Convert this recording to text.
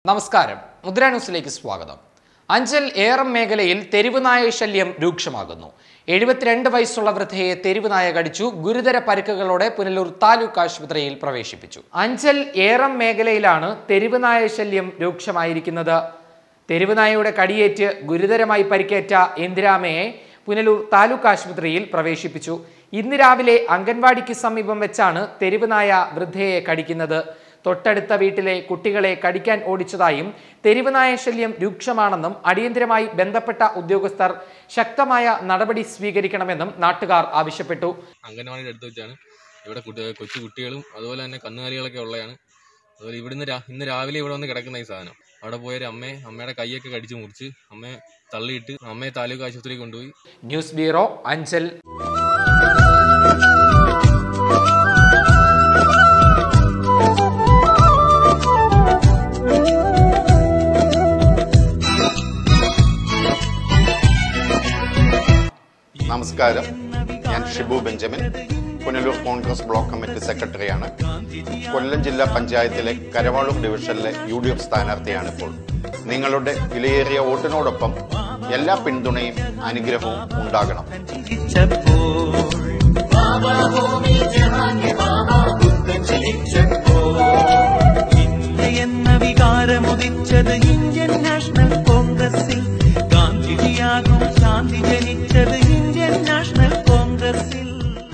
നമസ്കാരം മുദ്ര ന്യൂസിലേക്ക് സ്വാഗതം അഞ്ചൽ ഏറം മേഖലയിൽ തെരുവ് നായ ശല്യം രൂക്ഷമാകുന്നു എഴുപത്തിരണ്ട് വയസ്സുള്ള വൃദ്ധയെ തെരുവ് നായ കടിച്ചു ഗുരുതര പരിക്കുകളോടെ പുനലൂർ താലൂക്ക് ആശുപത്രിയിൽ പ്രവേശിപ്പിച്ചു അഞ്ചൽ ഏറം മേഖലയിലാണ് തെരുവ് നായ ശല്യം രൂക്ഷമായിരിക്കുന്നത് തെരുവ് നായയുടെ കടിയേറ്റ് ഗുരുതരമായി പരിക്കേറ്റ ഇന്ദിരാമയെ പുനലൂർ താലൂക്ക് ആശുപത്രിയിൽ പ്രവേശിപ്പിച്ചു ഇന്ന് രാവിലെ അംഗൻവാടിക്ക് സമീപം വെച്ചാണ് തെരുവ് നായ വൃദ്ധയെ കടിക്കുന്നത് തൊട്ടടുത്ത വീട്ടിലെ കുട്ടികളെ കടിക്കാൻ ഓടിച്ചതായും തെരുവ് നായ ശല്യം രൂക്ഷമാണെന്നും അടിയന്തരമായി ബന്ധപ്പെട്ട ഉദ്യോഗസ്ഥർ ശക്തമായ നടപടി സ്വീകരിക്കണമെന്നും നാട്ടുകാർ ആവശ്യപ്പെട്ടു അംഗനവാടിയുടെ അടുത്ത് വെച്ചാണ് ഇവിടെ കുട്ടി കൊച്ചു കുട്ടികളും അതുപോലെ തന്നെ കന്നുകാലികളൊക്കെ ഉള്ളതാണ് അതുപോലെ ഇവിടുന്ന് രാ- ഇന്ന് രാവിലെ ഇവിടെ വന്ന് കിടക്കുന്ന ഈ സാധനം അവിടെ പോയൊരു അമ്മയെ അമ്മയുടെ കൈയൊക്കെ കടിച്ചു മുറിച്ച് അമ്മയെ തള്ളിയിട്ട് അമ്മയെ താലൂക്ക് ആശുപത്രിയിൽ കൊണ്ടുപോയി ന്യൂസ് ബ്യൂറോ അഞ്ചൽ നമസ്കാരം ഞാൻ ഷിബു ബെഞ്ചമിൻ പുനലൂർ കോൺഗ്രസ് ബ്ലോക്ക് കമ്മിറ്റി സെക്രട്ടറിയാണ് കൊല്ലം ജില്ലാ പഞ്ചായത്തിലെ കരവാളൂർ ഡിവിഷനിലെ യു ഡി എഫ് സ്ഥാനാർത്ഥിയാണ് ഇപ്പോൾ നിങ്ങളുടെ വിലയേറിയ വോട്ടിനോടൊപ്പം എല്ലാ പിന്തുണയും അനുഗ്രഹവും ഉണ്ടാകണം ചിന്തിച്ചപ്പോൾ